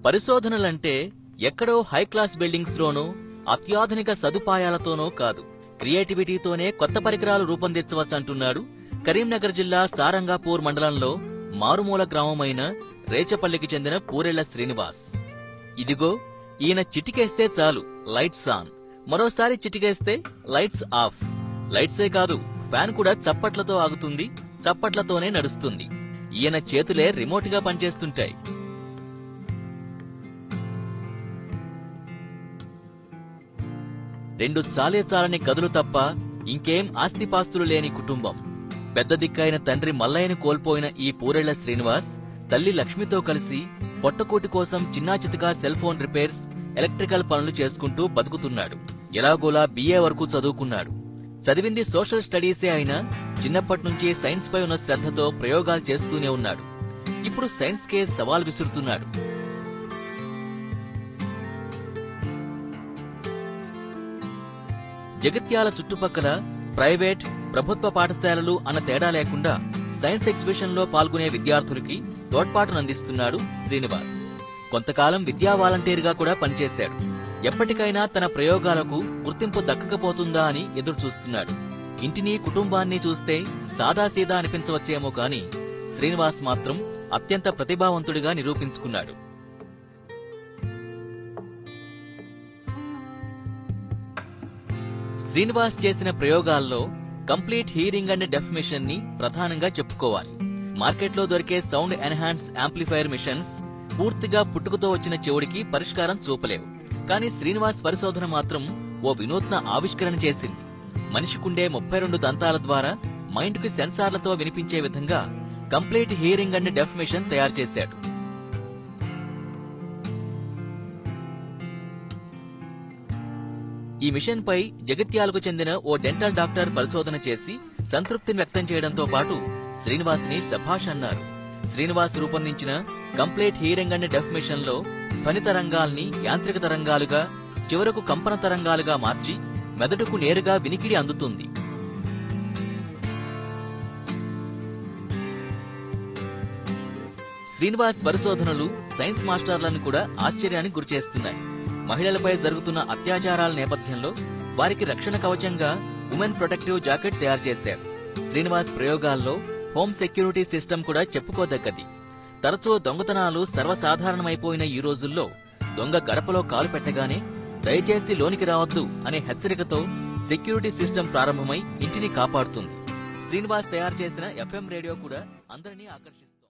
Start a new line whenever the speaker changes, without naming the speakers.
పరిశోధనలంటే ఎక్కడో high class buildings లోనో అత్యాధునిక సదుపాయాలతోనో కాదు క్రియేటివిటీతోనే కొత్త పరికరాలు రూపొందించవచ్చంటున్నాడు కరీంనగర్ జిల్లా సారంగాపూర్ మండలంలో మారుమూల గ్రామమైన రేచపల్లికి చెందిన పూరెళ్ల శ్రీనివాస్ ఇదిగో ఈయన చిటికేస్తే చాలు లైట్స్ ఆన్ మరోసారి చిటికేస్తే లైట్స్ ఆఫ్ లైట్సే కాదు ఫ్యాన్ కూడా చప్పట్లతో ఆగుతుంది చప్పట్లతోనే నడుస్తుంది ఈయన చేతులే రిమోట్ గా పనిచేస్తుంటాయి రెండు చాలే చాలని గదులు తప్ప ఇంకేం ఆస్తిపాస్తులు లేని కుటుంబం పెద్ద దిక్కైన తండ్రి మల్లయ్యను కోల్పోయిన ఈ పూరెళ్ల శ్రీనివాస్ తల్లి లక్ష్మితో కలిసి పొట్టకూటి కోసం చిన్నా చితకా సెల్ ఫోన్ రిపేర్స్ ఎలక్ట్రికల్ పనులు చేసుకుంటూ బతుకుతున్నాడు ఎలాగోలా బిఏ వరకు చదువుకున్నాడు చదివింది సోషల్ స్టడీసే అయినా చిన్నప్పటి నుంచి సైన్స్ పై ఉన్న శ్రద్ధతో ప్రయోగాలు చేస్తూనే ఉన్నాడు ఇప్పుడు సైన్స్ కే సవాల్ విసురుతున్నాడు జగిత్యాల చుట్టుపక్కల ప్రైవేట్ ప్రభుత్వ పాఠశాలలు అన్న తేడా లేకుండా సైన్స్ ఎగ్జిబిషన్ లో పాల్గొనే విద్యార్థులకి తోడ్పాటునందిస్తున్నాడు శ్రీనివాస్ కొంతకాలం విద్యా వాలంటీర్గా కూడా పనిచేశాడు ఎప్పటికైనా తన ప్రయోగాలకు గుర్తింపు దక్కకపోతుందా అని ఎదురు చూస్తున్నాడు ఇంటిని కుటుంబాన్ని చూస్తే సాదాసీదా అనిపించవచ్చేమో కాని శ్రీనివాస్ మాత్రం అత్యంత ప్రతిభావంతుడిగా నిరూపించుకున్నాడు శ్రీనివాస్ చేసిన ప్రయోగాల్లో complete hearing and deaf machine ని ప్రధానంగా చెప్పుకోవాలి మార్కెట్లో దొరికే సౌండ్ ఎన్హాన్స్ యాంప్లిఫైర్ మిషన్స్ పూర్తిగా పుట్టుకతో వచ్చిన చెవుడికి పరిష్కారం చూపలేవు కానీ శ్రీనివాస్ పరిశోధన మాత్రం ఓ వినూత్న ఆవిష్కరణ చేసింది మనిషికుండే ముప్పై రెండు దంతాల ద్వారా మైండ్ కి సెన్సార్లతో వినిపించే విధంగా complete hearing and deaf machine తయారు చేశాడు ఈ మిషన్ పై జగిత్యాలకు చెందిన ఓ డెంటల్ డాక్టర్ పరిశోధన చేసి సంతృప్తిని వ్యక్తం చేయడంతో పాటు శ్రీనివాస్ ని శభాష్ అన్నారు శ్రీనివాస్ రూపొందించిన complete hearing and deaf machine లో ధ్వని తరంగాల్ని యాంత్రిక తరంగాలుగా చివరకు కంపన తరంగాలుగా మార్చి మెదడుకు నేరుగా వినికిడి అందుతుంది శ్రీనివాస్ పరిశోధనలు సైన్స్ మాస్టర్లను కూడా ఆశ్చర్యానికి గురిచేస్తున్నాయి మహిళలపై జరుగుతున్న అత్యాచారాల నేపథ్యంలో వారికి రక్షణ కవచంగా ఉమెన్ ప్రొటెక్టివ్ జాకెట్ తయారు చేశారు శ్రీనివాస్ ప్రయోగాల్లో హోమ్ సెక్యూరిటీ సిస్టమ్ కూడా చెప్పుకోదగ్గది తరచూ దొంగతనాలు సర్వసాధారణమైపోయిన ఈ రోజుల్లో దొంగ గడపలో కాలు పెట్టగానే దయచేసి లోనికి రావద్దు అనే హెచ్చరికతో సెక్యూరిటీ సిస్టమ్ ప్రారంభమై ఇంటిని కాపాడుతుంది శ్రీనివాస్ తయారు చేసిన ఎఫ్ఎం రేడియో కూడా అందరినీ ఆకర్షిస్తుంది